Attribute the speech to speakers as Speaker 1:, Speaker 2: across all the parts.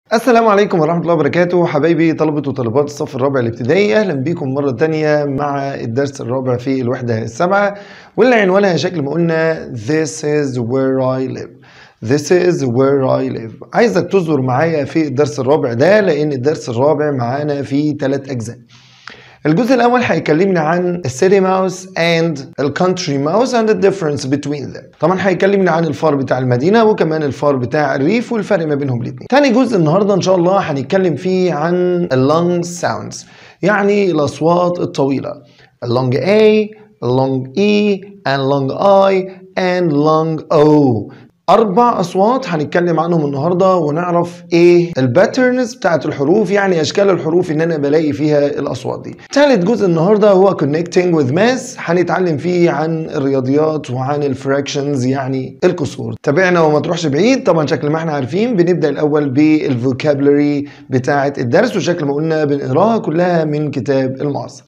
Speaker 1: السلام عليكم ورحمة الله وبركاته حبايبي طلبة وطالبات الصف الرابع الابتدائي أهلا بكم مرة تانية مع الدرس الرابع في الوحدة السابعة واللي عنوانها شكل ما قلنا This is where I live This is where I live عايزك تصبر معايا في الدرس الرابع ده لأن الدرس الرابع معانا فيه ثلاث أجزاء الجزء الأول هيكلمنا عن السيتي ماوس and الكونتري ماوس and the difference between them طبعا هيكلمنا عن الفار بتاع المدينة وكمان الفار بتاع الريف والفرق ما بينهم الاثنين تاني جزء النهاردة إن شاء الله هنتكلم فيه عن اللونج ساوندز يعني الأصوات الطويلة اللونج A اللونج E and long I and long O أربع أصوات هنتكلم عنهم النهاردة ونعرف إيه الباترنز بتاعت الحروف يعني أشكال الحروف إن أنا بلاقي فيها الأصوات دي. ثالث جزء النهاردة هو connecting with math هنتعلم فيه عن الرياضيات وعن الفراكشنز يعني الكسور. تابعنا وما تروحش بعيد طبعا شكل ما احنا عارفين بنبدأ الأول بالفوكابلري بتاعت الدرس وشكل ما قلنا بنقراها كلها من كتاب المعاصر.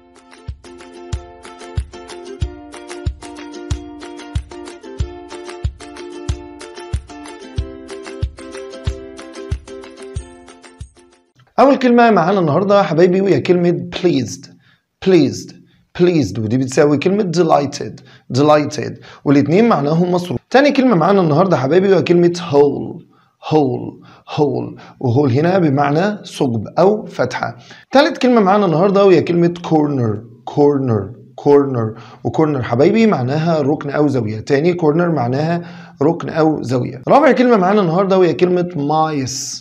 Speaker 1: أول كلمة معانا النهاردة حبايبي وهي كلمة pleased pleased pleased ودي بتساوي كلمة delighted delighted والاتنين معناهم مسرور تاني كلمة معانا النهاردة حبايبي وهي كلمة whole whole whole وهول هنا بمعنى ثقب أو فتحة تالت كلمة معانا النهاردة وهي كلمة corner corner كورنر وكورنر حبايبي معناها ركن او زاويه تاني كورنر معناها ركن او زاويه رابع كلمه معانا النهارده وهي كلمه مايس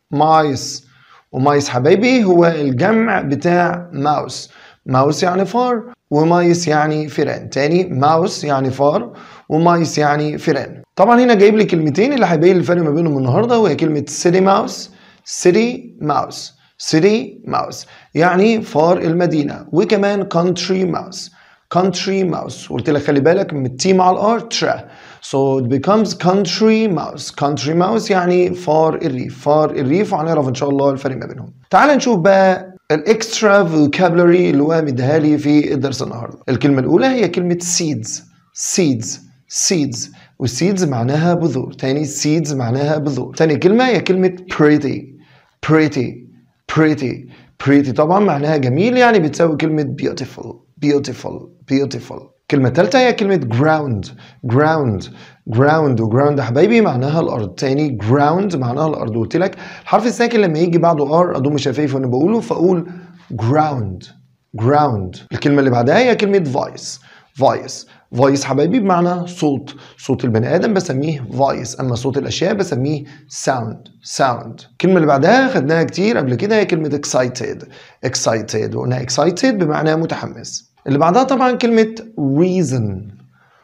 Speaker 1: مايس ومايس حبايبي هو الجمع بتاع ماوس ماوس يعني فار ومايس يعني فيران تاني ماوس يعني فار ومايس يعني فيران طبعا هنا جايب لي كلمتين اللي هيبين الفرق ما بينهم النهارده وهي كلمه سيتي ماوس سيتي ماوس سيتي ماوس يعني فار المدينه وكمان كونتري ماوس country mouse قلت لك خلي بالك من التي مع الار ترا so it becomes country mouse country mouse يعني فار الريف فار الريف وهنعرف ان شاء الله الفرق ما بينهم تعال نشوف بقى الاكسترا فوكابلري اللي هو مديها لي في الدرس النهارده الكلمه الاولى هي كلمه seeds seeds seeds والسيدز معناها بذور تاني seeds معناها بذور تاني كلمه هي كلمه pretty pretty pretty pretty طبعا معناها جميل يعني بتساوي كلمه beautiful beautiful beautiful كلمة تالتة هي كلمة ground ground ground وground يا حبايبي معناها الأرض تاني ground معناها الأرض قلت لك الحرف الساكن لما يجي بعده ار أضم شفايفي وأنا بقوله فأقول ground ground الكلمة اللي بعدها هي كلمة voice voice voice حبايبي بمعنى صوت صوت البني آدم بسميه voice أما صوت الأشياء بسميه sound sound الكلمة اللي بعدها خدناها كتير قبل كده هي كلمة excited excited وقلنا excited بمعنى متحمس اللي بعدها طبعا كلمة reason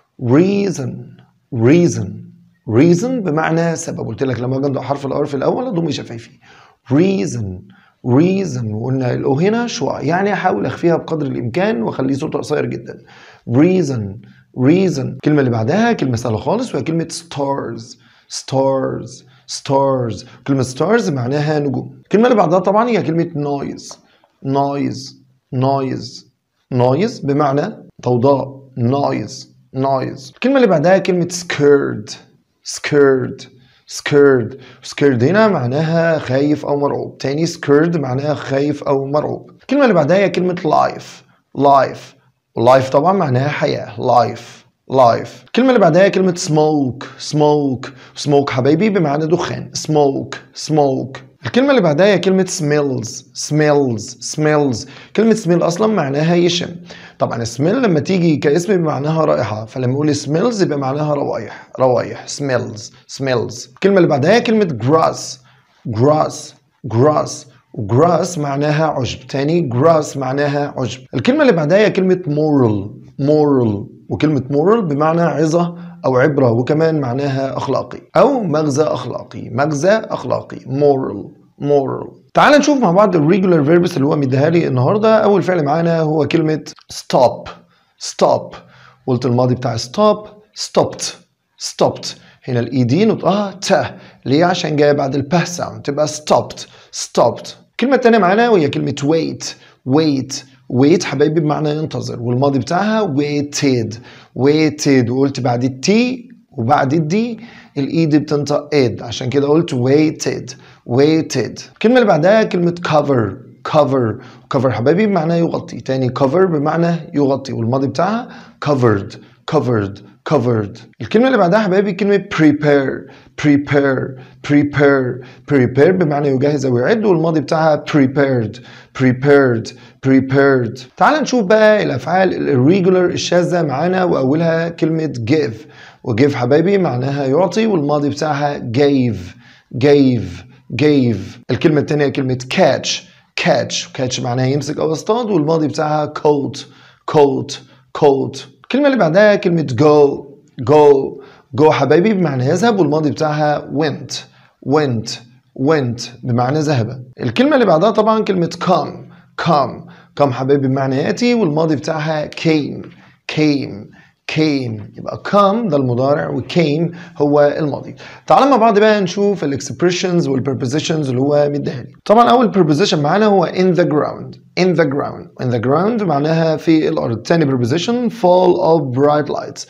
Speaker 1: reason reason reason بمعنى سبب قلت لك لما اجي انطق حرف الار في الاول اضم شفايفي reason reason وقلنا الاو هنا شوع يعني احاول اخفيها بقدر الامكان واخليه صوته قصير جدا reason reason الكلمه اللي بعدها كلمه سهله خالص وهي كلمه stars stars stars كلمه stars معناها نجوم الكلمه اللي بعدها طبعا هي كلمه noise noise noise noise بمعنى ضوضاء noise noise الكلمة اللي بعدها كلمة scared scared scared scared هنا معناها خايف أو مرعوب تاني scared معناها خايف أو مرعوب الكلمة اللي بعدها هي كلمة life life life طبعا معناها حياة life life الكلمة اللي بعدها هي كلمة smoke smoke smoke حبايبي بمعنى دخان smoke smoke الكلمة اللي بعدها هي كلمة smells smells smells كلمة smell أصلا معناها يشم طبعا smell لما تيجي كاسم بمعناها رائحة فلما أقول smells يبقى معناها روايح روايح smells smells الكلمة اللي بعدها هي كلمة grass grass grass وgrass معناها عشب تاني grass معناها عشب الكلمة اللي بعدها هي كلمة moral moral وكلمة moral بمعنى عظة أو عبرة وكمان معناها أخلاقي أو مغزى أخلاقي مغزى أخلاقي moral moral تعال نشوف مع بعض الريجولار فيربس اللي هو مديها لي النهارده أول فعل معانا هو كلمة stop stop قلت الماضي بتاع stop stopped stopped هنا الاي دي نطقها ت ليه عشان جايه بعد البه ساوند تبقى stopped stopped الكلمة التانية معانا وهي كلمة wait wait wait حبايبي بمعنى ينتظر والماضي بتاعها waited waited وقلت بعد التي وبعد الدي الاي دي بتنطق اد عشان كده قلت waited waited الكلمة اللي بعدها كلمة cover cover cover حبايبي بمعنى يغطي تاني cover بمعنى يغطي والماضي بتاعها covered covered covered الكلمة اللي بعدها حبايبي كلمة prepare prepare prepare prepare بمعنى يجهز أو يعد والماضي بتاعها prepared prepared prepared تعال نشوف بقى الأفعال الirregular الشاذة معانا وأولها كلمة give وgive حبايبي معناها يعطي والماضي بتاعها gave gave gave الكلمة التانية كلمة catch catch catch معناها يمسك أو يصطاد والماضي بتاعها caught caught caught الكلمة اللي بعدها كلمة go go go حبايبي بمعنى يذهب والماضي بتاعها went went went بمعنى ذهب الكلمة اللي بعدها طبعا كلمة come come come حبايبي بمعنى يأتي والماضي بتاعها came came came يبقى come ده المضارع و came هو الماضي تعالى مع بعض بقى نشوف الاكسبريشنز والبربوزيشنز اللي هو مديها لي طبعا اول preposition معانا هو in the ground in the ground in the ground معناها في الارض تاني preposition fall of bright lights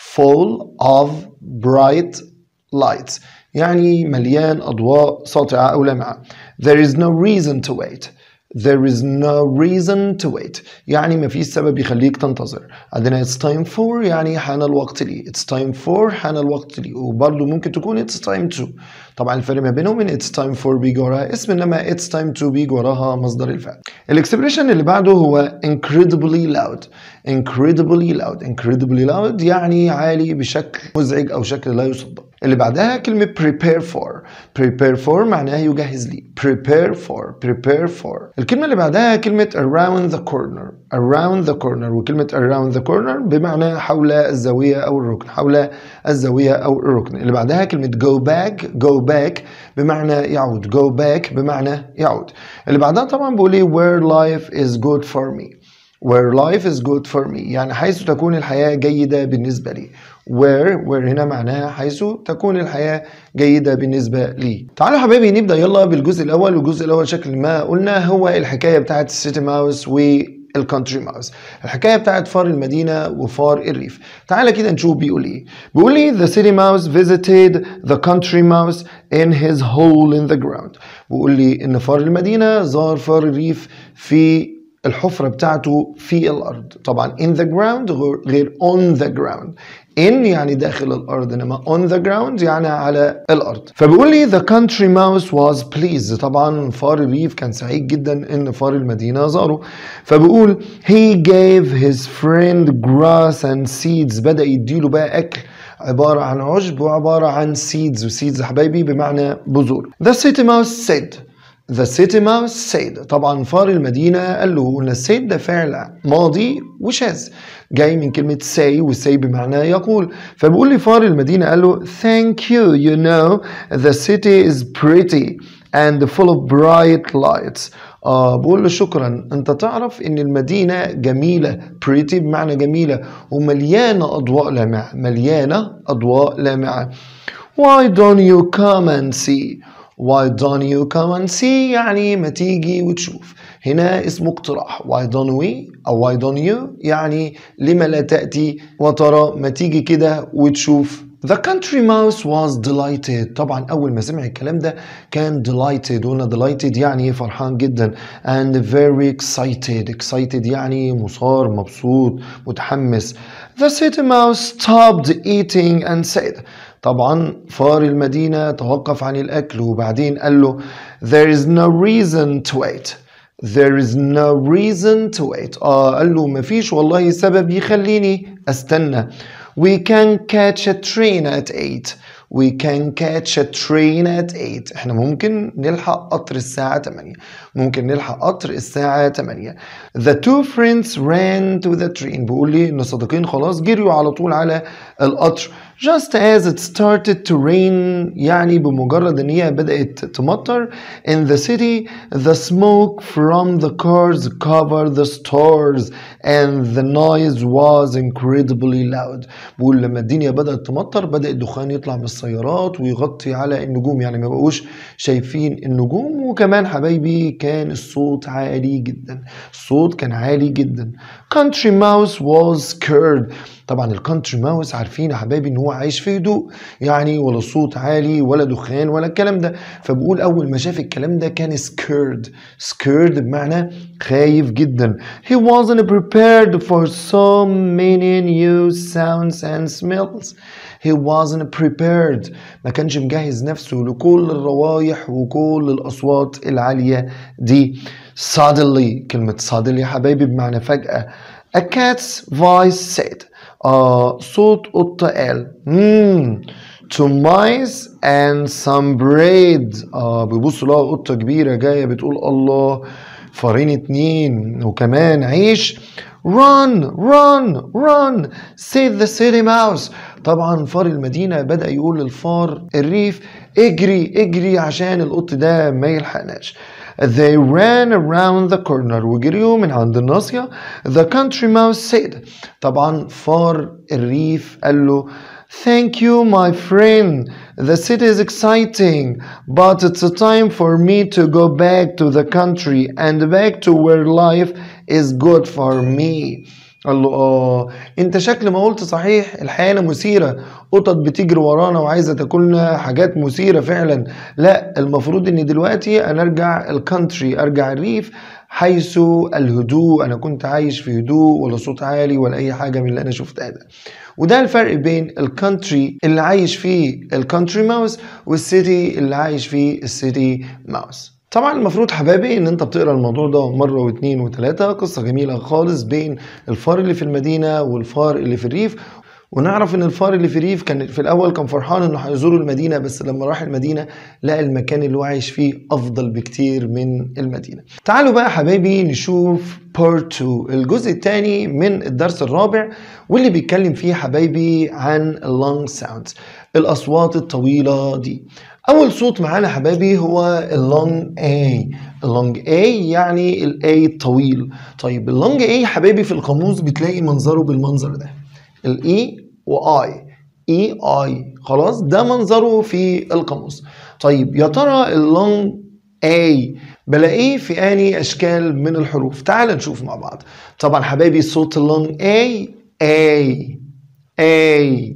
Speaker 1: fall of bright lights يعني مليان اضواء ساطعه او لامعه there is no reason to wait There is no reason to wait يعني ما فيش سبب يخليك تنتظر عندنا it's time for يعني حان الوقت لي it's time for حان الوقت لي وبرضه ممكن تكون it's time to طبعا الفرق ما بينهم ان it's time for بيجي وراها اسم انما it's time to بيجي وراها مصدر الفعل الاكسبريشن اللي بعده هو incredibly loud incredibly loud incredibly loud يعني عالي بشكل مزعج او شكل لا يصدق اللي بعدها كلمة prepare for prepare for معناها يجهز لي prepare for prepare for الكلمة اللي بعدها كلمة around the corner around the corner وكلمة around the corner بمعنى حول الزاوية أو الركن حول الزاوية أو الركن اللي بعدها كلمة go back go back بمعنى يعود go back بمعنى يعود اللي بعدها طبعا بقول لي where life is good for me where life is good for me يعني حيث تكون الحياة جيدة بالنسبة لي where where هنا معناها حيث تكون الحياة جيدة بالنسبة لي تعالوا حبايبي نبدأ يلا بالجزء الأول والجزء الأول شكل ما قلنا هو الحكاية بتاعت السيتي ماوس والكونتري ماوس الحكاية بتاعت فار المدينة وفار الريف تعالى كده نشوف بيقول ايه بيقول لي the city mouse visited the country mouse in his hole in the ground بيقول لي ان فار المدينة زار فار الريف في الحفرة بتاعته في الأرض طبعا in the ground غير on the ground in يعني داخل الأرض إنما on the ground يعني على الأرض فبيقول لي the country mouse was pleased طبعا فار الريف كان سعيد جدا إن فار المدينة زاره فبيقول he gave his friend grass and seeds بدأ يديله بقى أكل عبارة عن عشب وعبارة عن seeds وseeds حبايبي بمعنى بذور the city mouse said The city mouse said طبعا فار المدينة قال له ان said ده فعل ماضي وشاذ جاي من كلمة say و say بمعنى يقول فبيقول لي فار المدينة قال له thank you you know the city is pretty and full of bright lights آه بقول له شكرا انت تعرف ان المدينة جميلة pretty بمعنى جميلة ومليانة اضواء لامعة مليانة اضواء لامعة why don't you come and see why don't you come and see يعني ما تيجي وتشوف هنا اسمه اقتراح why don't we أو why don't you يعني لما لا تأتي وترى ما تيجي كده وتشوف The country mouse was delighted طبعا أول ما سمع الكلام ده كان delighted قلنا delighted يعني فرحان جدا and very excited excited يعني مثار مبسوط متحمس The city mouse stopped eating and said طبعا فار المدينة توقف عن الأكل وبعدين قال له there is no reason to wait there is no reason to wait آه قال له مفيش والله سبب يخليني أستنى we can catch a train at 8 we can catch a train at 8 احنا ممكن نلحق قطر الساعة 8 ممكن نلحق قطر الساعة 8 the two friends ran to the train بيقول لي ان الصديقين خلاص جريوا على طول على القطر just as it started to rain يعني بمجرد ان هي بدأت تمطر in the city the smoke from the cars covered the stores and the noise was incredibly loud بقول لما الدنيا بدأت تمطر بدأ الدخان يطلع من السيارات ويغطي على النجوم يعني ما بقوش شايفين النجوم وكمان حبايبي كان الصوت عالي جدا الصوت كان عالي جدا country mouse was scared طبعا الكونتري ماوس عارفين يا حبايبي ان هو هو عايش في هدوء يعني ولا صوت عالي ولا دخان ولا الكلام ده فبقول اول ما شاف الكلام ده كان scared scared بمعنى خايف جدا he wasn't prepared for so many new sounds and smells he wasn't prepared ما كانش مجهز نفسه لكل الروايح وكل الأصوات العالية دي suddenly كلمة suddenly يا حبايبي بمعنى فجأة a cat's voice said آه صوت قطة قال hmm, to mice and some bread آه بيبصوا لها قطة كبيرة جاية بتقول الله فارين اتنين وكمان عيش run run run said the city mouse طبعا فار المدينة بدأ يقول للفار الريف اجري اجري عشان القط ده ما يلحقناش They ran around the corner وجريوا من عند الناصية The country mouse said طبعا فار الريف قال له Thank you my friend The city is exciting but it's a time for me to go back to the country and back to where life is good for me قال له اه انت شكل ما قلت صحيح الحياه مثيره قطط بتجري ورانا وعايزه تاكلنا حاجات مثيره فعلا لا المفروض ان دلوقتي انا ارجع الكانتري ارجع الريف حيث الهدوء انا كنت عايش في هدوء ولا صوت عالي ولا اي حاجه من اللي انا شفتها ده وده الفرق بين الكانتري اللي عايش فيه الكانتري ماوس والسيتي اللي عايش فيه السيتي ماوس طبعا المفروض حبايبي ان انت بتقرا الموضوع ده مره واثنين وثلاثه قصه جميله خالص بين الفار اللي في المدينه والفار اللي في الريف ونعرف ان الفار اللي في الريف كان في الاول كان فرحان انه هيزور المدينه بس لما راح المدينه لقى المكان اللي هو عايش فيه افضل بكتير من المدينه. تعالوا بقى حبايبي نشوف بارت 2 الجزء الثاني من الدرس الرابع واللي بيتكلم فيه حبايبي عن اللونج ساوندز الاصوات الطويله دي. اول صوت معانا حبايبي هو اللونج اي اللونج اي يعني الاي الطويل طيب اللونج اي حبايبي في القاموس بتلاقي منظره بالمنظر ده الاي واي اي اي خلاص ده منظره في القاموس طيب يا ترى اللونج اي بلاقيه في اني اشكال من الحروف تعال نشوف مع بعض طبعا حبايبي صوت اللونج اي اي اي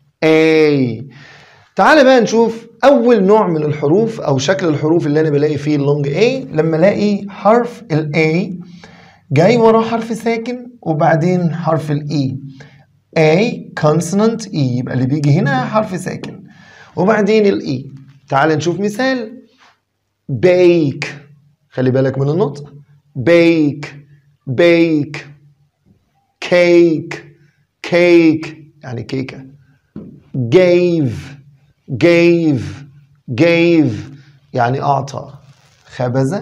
Speaker 1: اي تعال بقى نشوف اول نوع من الحروف او شكل الحروف اللي انا بلاقي فيه اللونج اي لما الاقي حرف الاي جاي وراه حرف ساكن وبعدين حرف الاي A consonant E يبقى اللي بيجي هنا حرف ساكن وبعدين الاي تعال نشوف مثال bake خلي بالك من النطق bake bake cake cake يعني كيكة gave gave gave يعني أعطى خبز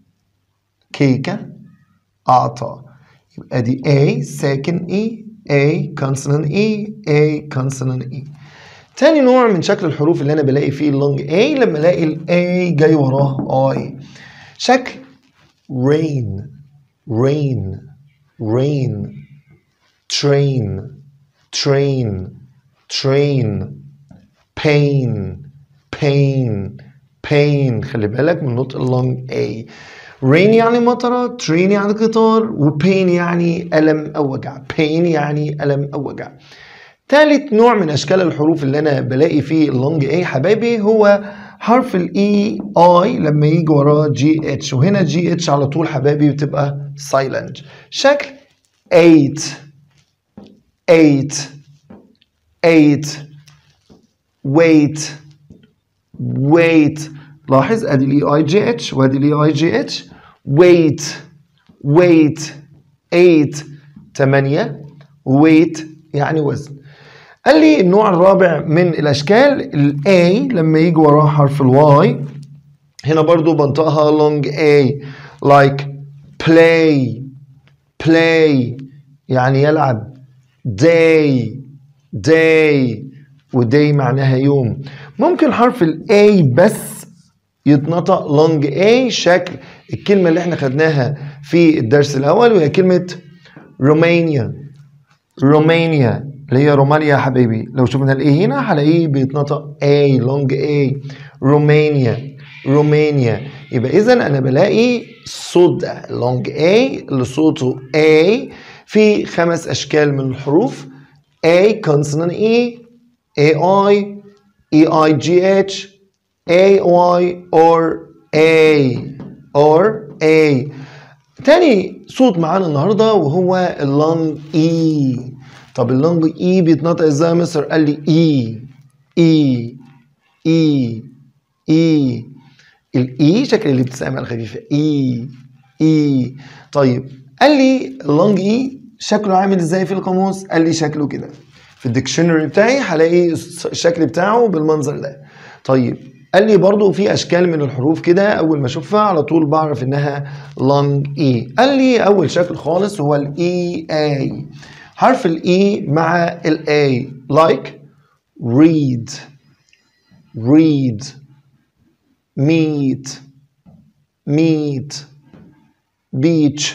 Speaker 1: كيكة أعطى يبقى دي A ساكن E A consonant E A consonant E تاني نوع من شكل الحروف اللي انا بلاقي فيه اللونج A لما الاقي ال A جاي وراه I شكل rain rain rain train train train pain pain pain خلي بالك من نطق اللونج A rain يعني مطرة train يعني قطار وبين يعني ألم أو وجع pain يعني ألم أو وجع ثالث نوع من أشكال الحروف اللي أنا بلاقي فيه اللونج A حبايبي هو حرف الاي اي لما يجي وراه جي اتش وهنا جي اتش على طول حبايبي بتبقى سايلنت شكل 8 8 8 wait wait لاحظ ادي الاي اي جي اتش وادي الاي اي جي اتش wait wait 8 8 wait يعني وزن قال لي النوع الرابع من الاشكال الاي لما يجي وراه حرف الواي هنا برضو بنطقها long A like play play يعني يلعب day day وداي معناها يوم ممكن حرف الاي بس يتنطق لونج اي شكل الكلمه اللي احنا خدناها في الدرس الاول وهي كلمه رومانيا رومانيا اللي هي رومانيا يا حبيبي لو شفنا الاي هنا هلاقيه بيتنطق اي لونج اي رومانيا رومانيا يبقى اذا انا بلاقي الصوت ده لونج اي اللي صوته اي في خمس اشكال من الحروف A consonant E AI EIGH AY or A or A تاني صوت معانا النهارده وهو اللونج اي طب اللونج اي بيتنطق ازاي يا مستر قال لي اي اي اي اي الاي شكل الابتسامه الخفيفه اي اي طيب قال لي اللونج اي شكله عامل ازاي في القاموس قال لي شكله كده في الديكشنري بتاعي هلاقي الشكل بتاعه بالمنظر ده طيب قال لي برضو في اشكال من الحروف كده اول ما اشوفها على طول بعرف انها لونج اي قال لي اول شكل خالص هو الاي اي حرف الاي مع الاي like read read meet meet beach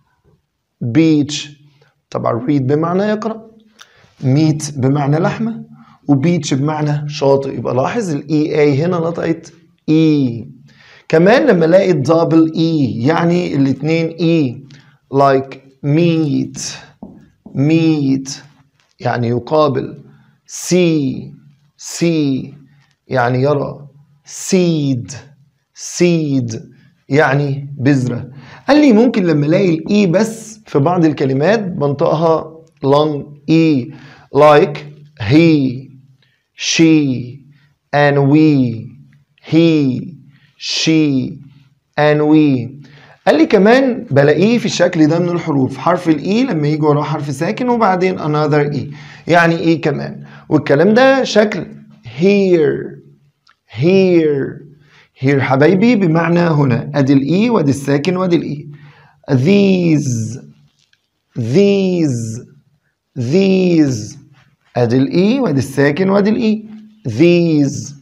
Speaker 1: beach طبعا read بمعنى يقرأ meet بمعنى لحمة وبيتش بمعنى شاطئ يبقى لاحظ الاي اي هنا نطقت اي كمان لما الاقي الدبل اي يعني الاثنين اي like meet meet يعني يقابل see see يعني يرى seed seed يعني بذرة قال لي ممكن لما الاقي الاي بس في بعض الكلمات بنطقها long e like he she and we he she and we قال لي كمان بلاقيه في الشكل ده من الحروف حرف الاي لما يجي وراه حرف ساكن وبعدين another e يعني ايه كمان والكلام ده شكل here here here حبايبي بمعنى هنا ادي الاي وادي الساكن وادي الاي these these these ادي الاي وادي الساكن وادي الاي these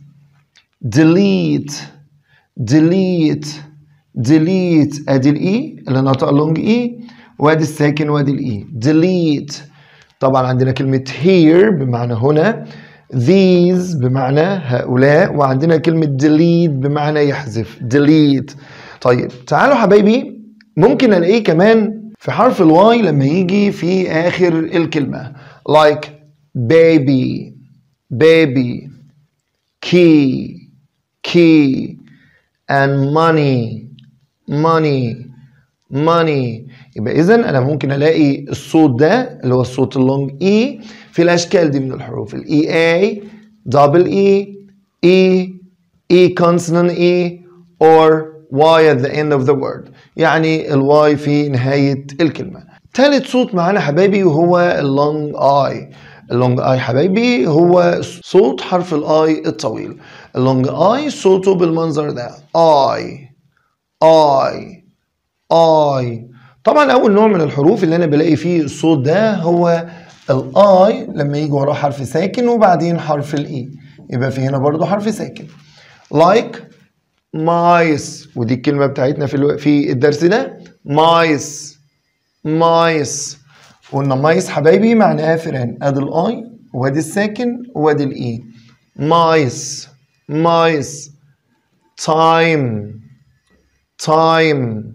Speaker 1: delete delete delete ادي الاي اللي نطق لونج اي وادي الساكن وادي الاي delete طبعا عندنا كلمة here بمعنى هنا these بمعنى هؤلاء وعندنا كلمة delete بمعنى يحذف delete طيب تعالوا حبايبي ممكن الاقيه كمان في حرف الواي لما يجي في اخر الكلمة like baby baby key key and money money money يبقى اذا انا ممكن الاقي الصوت ده اللي هو الصوت اللونج اي في الاشكال دي من الحروف الاي اي دبل اي اي اي كونسونانت اي or y at the end of the word يعني الواي في نهاية الكلمة ثالث صوت معانا حبايبي وهو اللونج اي اللونج اي حبايبي هو صوت حرف الاي الطويل اللونج اي صوته بالمنظر ده اي اي اي طبعا اول نوع من الحروف اللي انا بلاقي فيه الصوت ده هو الاي لما يجي وراه حرف ساكن وبعدين حرف الاي يبقى في هنا برضو حرف ساكن like مايس ودي الكلمه بتاعتنا في الو... في الدرس ده مايس مايس قلنا مايس حبايبي معناها فئران ادي الاي وادي الساكن وادي الاي مايس مايس تايم تايم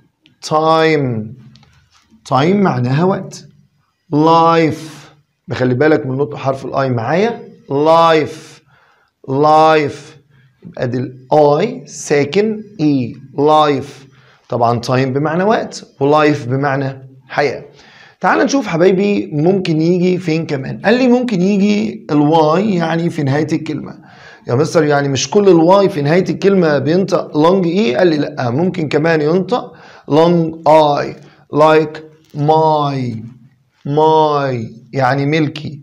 Speaker 1: تايم تايم معناها وقت لايف بخلي بالك من نطق حرف الاي معايا لايف لايف يبقى دي الاي ساكن اي لايف طبعا تايم بمعنى وقت ولايف بمعنى حياه تعال نشوف حبايبي ممكن يجي فين كمان قال لي ممكن يجي الواي يعني في نهايه الكلمه يا مستر يعني مش كل الواي في نهايه الكلمه بينطق لونج اي قال لي لا ممكن كمان ينطق لونج اي لايك ماي ماي يعني ملكي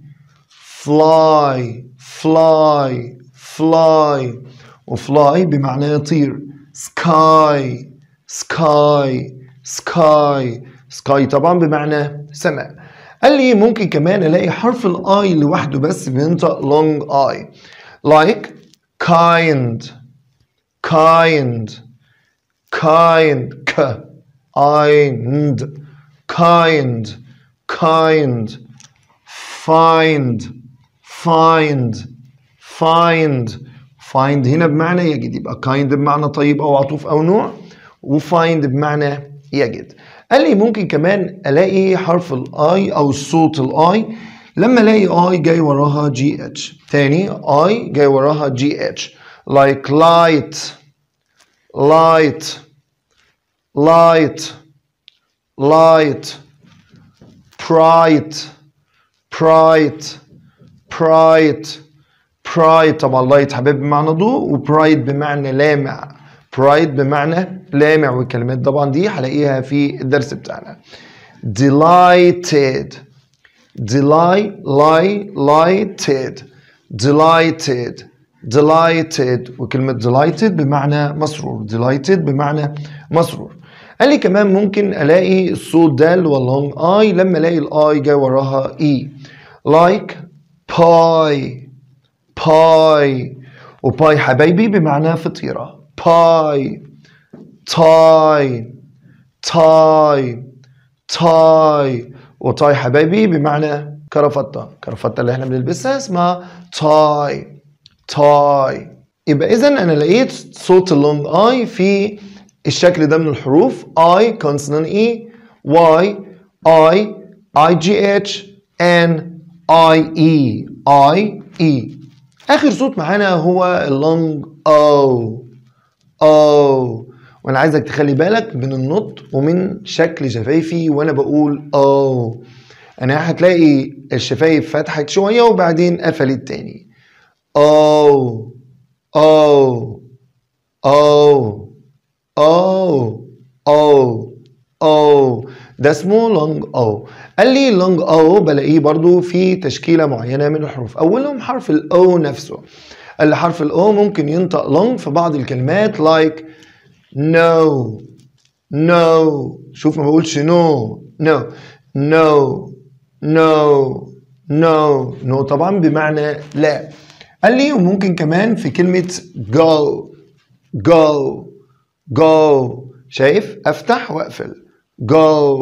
Speaker 1: فلاي فلاي فلاي وفلاي بمعنى يطير سكاي سكاي سكاي سكاي طبعا بمعنى سماء قال لي ممكن كمان الاقي حرف الاي لوحده بس بينطق لونج اي like kind kind kind k kind kind kind find find find find هنا بمعنى يجد يبقى kind بمعنى طيب او عطوف او نوع وfind بمعنى يجد قال لي ممكن كمان الاقي حرف الاي او الصوت الاي لما الاقي I جاي وراها جي اتش تاني I جاي وراها جي اتش like light light light light bright bright bright برايد طبعا لايت حبيب بمعنى ضوء وبرايد بمعنى لامع برايد بمعنى لامع والكلمات طبعا دي هلاقيها في الدرس بتاعنا delighted delight delighted delighted delighted وكلمة delighted بمعنى مسرور delighted بمعنى مسرور قال لي كمان ممكن الاقي الصوت ده اللي هو long I لما الاقي الاي جاي وراها e like pie باي وباي حبايبي بمعنى فطيرة باي تاي تاي تاي وتاي حبايبي بمعنى كرافتة كرافتة اللي احنا بنلبسها اسمها تاي تاي يبقى اذا انا لقيت صوت اللونج اي في الشكل ده من الحروف I consonant E Y I I G H N I E I E اخر صوت معانا هو اللونج او او وانا عايزك تخلي بالك من النطق ومن شكل شفايفي وانا بقول او انا هتلاقي الشفايف فتحت شويه وبعدين قفلت تاني او او او او او او ده اسمه لونج او قال لي لونج او بلاقيه برضو في تشكيله معينه من الحروف اولهم حرف الاو نفسه قال لي حرف الاو ممكن ينطق لونج في بعض الكلمات like no no شوف ما بقولش no no no no no no طبعا بمعنى لا قال لي وممكن كمان في كلمه go go go شايف افتح واقفل go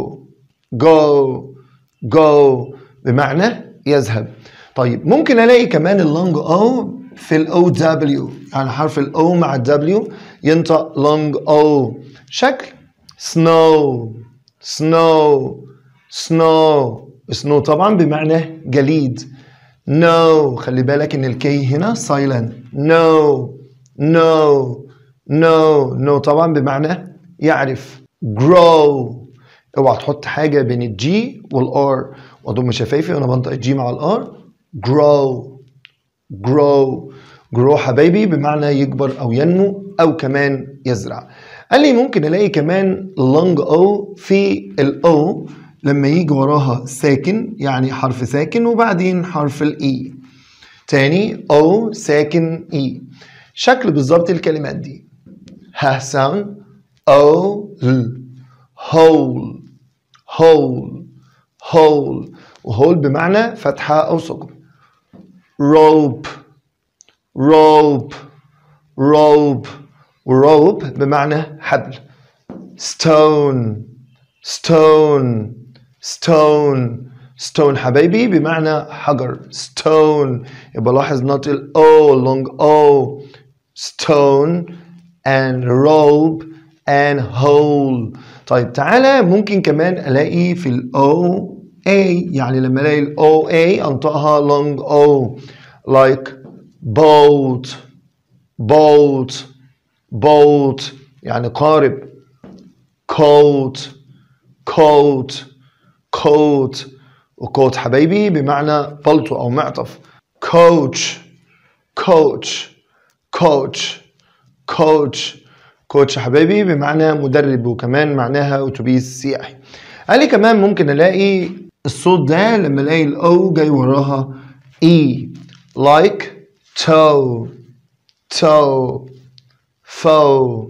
Speaker 1: go go بمعنى يذهب طيب ممكن الاقي كمان اللونج او في الاو دبليو يعني حرف الاو مع الدبليو ينطق لونج او شكل snow snow snow snow طبعا بمعنى جليد no خلي بالك ان الكي هنا silent no no no no طبعا بمعنى يعرف grow اوعى تحط حاجة بين الجي والار واضم شفايفي وانا بنطق الجي مع الار grow grow grow حبايبي بمعنى يكبر او ينمو او كمان يزرع قال لي ممكن الاقي كمان long او في الاو لما يجي وراها ساكن يعني حرف ساكن وبعدين حرف الاي تاني او ساكن اي شكل بالظبط الكلمات دي ها ساوند او ل whole whole whole وهول بمعنى فتحة أو ثقب rope rope rope وروب بمعنى حبل stone stone stone stone حبايبي بمعنى حجر stone يبقى لاحظ not ال O long O stone and rope and hole طيب تعالى ممكن كمان الاقي في ال O A يعني لما الاقي ال O A انطقها long O like boat boat boat يعني قارب coat coat coat وكوت حبايبي بمعنى بلطو او معطف coach coach coach coach كوتش حبايبي بمعنى مدرب وكمان معناها اتوبيس سياحي قال لي كمان ممكن الاقي الصوت ده لما الاقي الاو جاي وراها اي like toe toe foe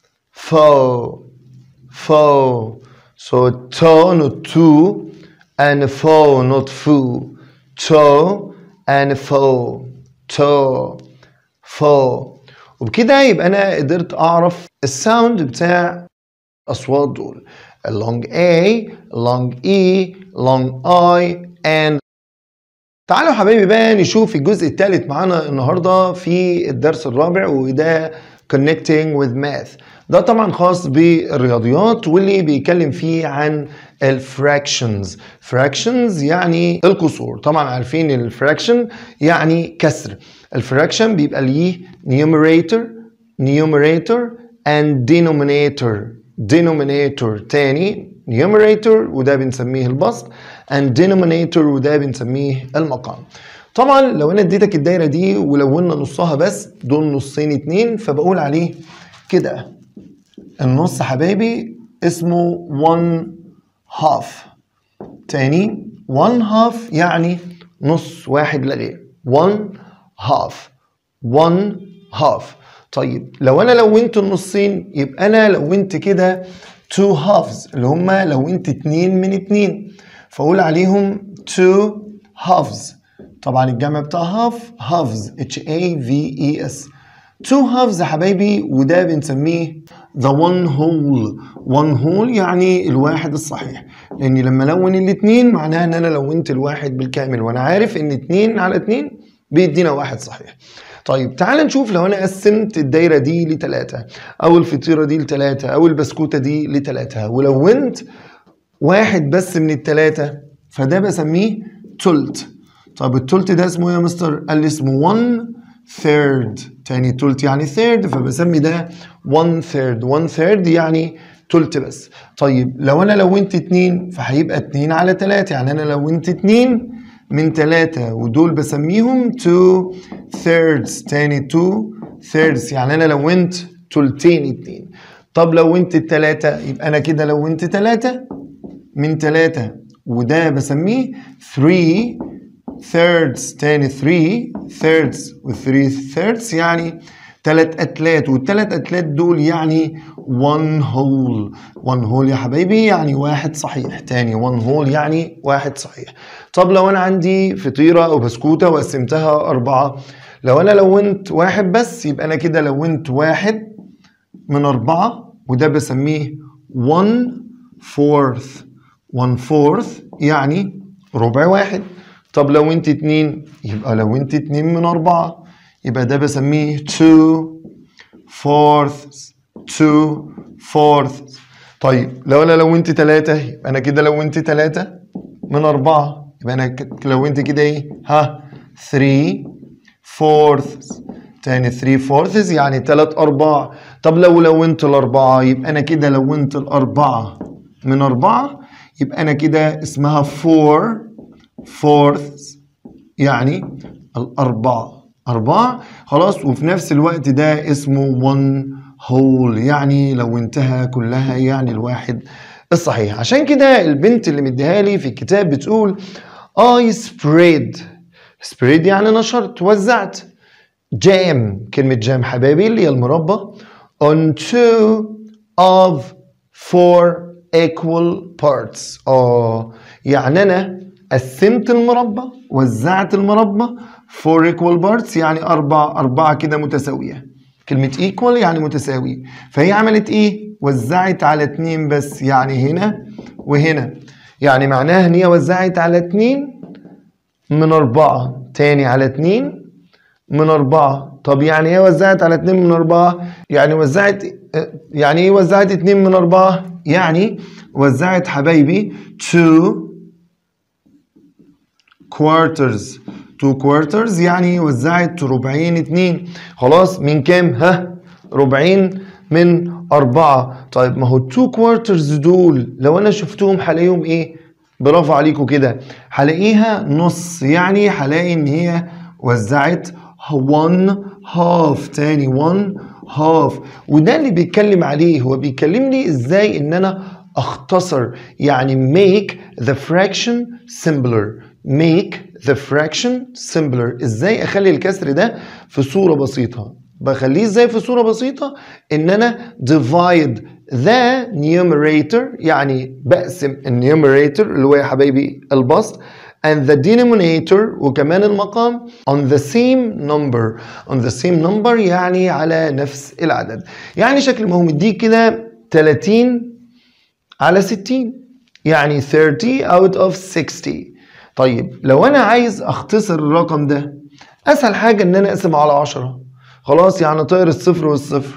Speaker 1: foe foe so toe not to and foe not foo toe and foe toe foe وبكده يبقى انا قدرت اعرف الساوند بتاع الاصوات دول long A long E long I and تعالوا حبايبي بقى نشوف الجزء الثالث معانا النهارده في الدرس الرابع وده connecting with math ده طبعا خاص بالرياضيات واللي بيتكلم فيه عن الفراكشنز fractions يعني الكسور طبعا عارفين الفراكشن يعني كسر الفراكشن بيبقى ليه numerator numerator and denominator denominator تاني numerator وده بنسميه البسط and denominator وده بنسميه المقام طبعا لو انا اديتك الدايره دي ولونا نصها بس دول نصين اتنين فبقول عليه كده النص حبايبي اسمه one half تاني one half يعني نص واحد لا غير one half one half طيب لو انا لونت النصين يبقى انا لونت كده two halves اللي هما لونت اتنين من اتنين فاقول عليهم two halves طبعا الجمع بتاع half halves H A V E S two halves يا حبايبي وده بنسميه the one whole one whole يعني الواحد الصحيح لاني لما الون الاتنين معناها ان انا لونت الواحد بالكامل وانا عارف ان اتنين على اتنين بيدينا واحد صحيح طيب تعال نشوف لو انا قسمت الدايره دي لتلاتة او الفطيره دي لتلاتة او البسكوته دي لتلاتة ولونت واحد بس من التلاتة فده بسميه تلت طب التلت ده اسمه ايه يا مستر؟ قال لي اسمه 1 third تاني تلت يعني third فبسمي ده 1 third 1 third يعني تلت بس طيب لو انا لونت اتنين فهيبقى اتنين على تلاتة يعني انا لونت اتنين من تلاتة ودول بسميهم 2 thirds تاني 2 thirds يعني انا لونت تلتين اتنين طب لونت التلاتة يبقى انا كده لونت تلاتة من تلاتة وده بسميه 3 thirds تاني 3 thirds و 3 thirds يعني تلات أتلات والتلات أتلات دول يعني one whole one whole يا حبايبي يعني واحد صحيح تاني one whole يعني واحد صحيح طب لو أنا عندي فطيرة أو بسكوتة وقسمتها أربعة لو أنا لونت واحد بس يبقى أنا كده لونت واحد من أربعة وده بسميه one fourth one fourth يعني ربع واحد طب لو انت اتنين يبقى لو انت اتنين من أربعة يبقى ده بسميه two fourths two fourths طيب لو انا لونت تلاتة يبقى انا كده لونت تلاتة من أربعة يبقى انا ك- لونت كده ايه ها three fourths تاني 3 fourths يعني تلات أرباع طب لو لونت الأربعة يبقى أنا كده لونت الأربعة من أربعة يبقى أنا كده اسمها 4 fourths يعني الأربعة أربعة خلاص وفي نفس الوقت ده اسمه one whole يعني لو انتهى كلها يعني الواحد الصحيح عشان كده البنت اللي مديها لي في الكتاب بتقول I spread spread يعني نشرت وزعت جام كلمة جام حبايبي اللي هي المربى on two of four equal parts اه يعني انا قسمت المربى وزعت المربى four equal parts يعني اربع اربعة كده متساوية كلمة equal يعني متساوي فهي عملت ايه وزعت على اتنين بس يعني هنا وهنا يعني معناها ان هي وزعت على اتنين من أربعة تاني على اتنين من أربعة طب يعني ايه وزعت على اتنين من أربعة يعني وزعت يعني ايه وزعت اتنين من أربعة يعني وزعت حبايبي two quarters two quarters يعني وزعت ربعين اتنين خلاص من كام ها ربعين من أربعة طيب ما هو two quarters دول لو أنا شفتهم هلاقيهم إيه برافو عليكم كده هلاقيها نص يعني هلاقي إن هي وزعت one half تاني one half وده اللي بيتكلم عليه هو بيكلمني إزاي إن أنا أختصر يعني make the fraction simpler make the fraction simpler ازاي اخلي الكسر ده في صورة بسيطة بخليه ازاي في صورة بسيطة ان انا divide the numerator يعني بقسم النيوميريتور اللي هو يا حبايبي البسط and the denominator وكمان المقام on the same number on the same number يعني على نفس العدد يعني شكل ما هو مديك كده 30 على 60 يعني 30 out of 60 طيب لو انا عايز اختصر الرقم ده اسهل حاجه ان انا اقسم على 10 خلاص يعني طاير الصفر والصفر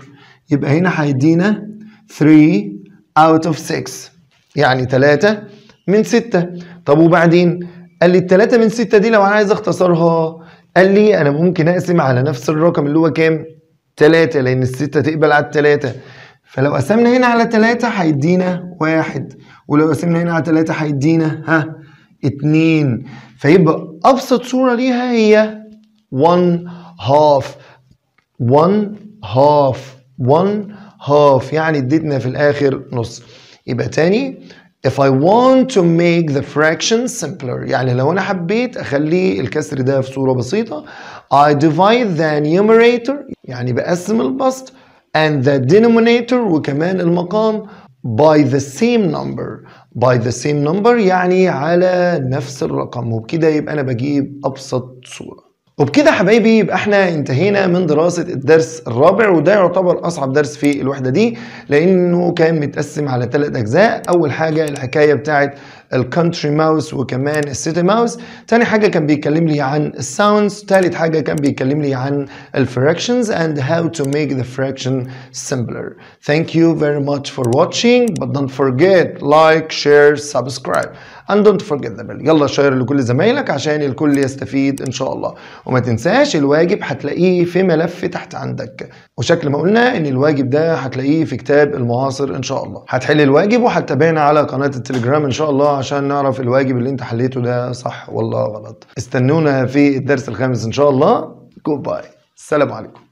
Speaker 1: يبقى هنا هيدينا 3 out of 6 يعني 3 من 6 طب وبعدين قال لي التلاتة من ستة دي لو انا عايز اختصرها قال لي انا ممكن اقسم على نفس الرقم اللي هو كام تلاتة لان الستة تقبل على التلاتة فلو قسمنا هنا على تلاتة هيدينا واحد ولو قسمنا هنا على تلاتة هيدينا ها اتنين فيبقى ابسط صورة ليها هي 1 half 1 half 1 half يعني اديتنا في الاخر نص يبقى تاني If I want to make the fraction simpler يعني لو أنا حبيت أخلي الكسر ده في صورة بسيطة I divide the numerator يعني بقسم البسط and the denominator وكمان المقام by the same number by the same number يعني على نفس الرقم وبكده يبقى أنا بجيب أبسط صورة وبكده حبايبي يبقى احنا انتهينا من دراسة الدرس الرابع وده يعتبر أصعب درس في الوحدة دي لأنه كان متقسم على ثلاث أجزاء أول حاجة الحكاية بتاعت الكونتري ماوس وكمان السيتي ماوس تاني حاجة كان بيتكلم لي عن الساوندز تالت حاجة كان بيتكلم لي عن الفراكشنز and how to make the fraction simpler thank you very much for watching but don't forget like share subscribe and don't forget the bell يلا شير لكل زمايلك عشان الكل يستفيد ان شاء الله وما تنساش الواجب هتلاقيه في ملف تحت عندك وشكل ما قلنا ان الواجب ده هتلاقيه في كتاب المعاصر ان شاء الله هتحل الواجب وهتتابعنا على قناة التليجرام ان شاء الله عشان نعرف الواجب اللي انت حليته ده صح ولا غلط استنونا في الدرس الخامس ان شاء الله جود باي السلام عليكم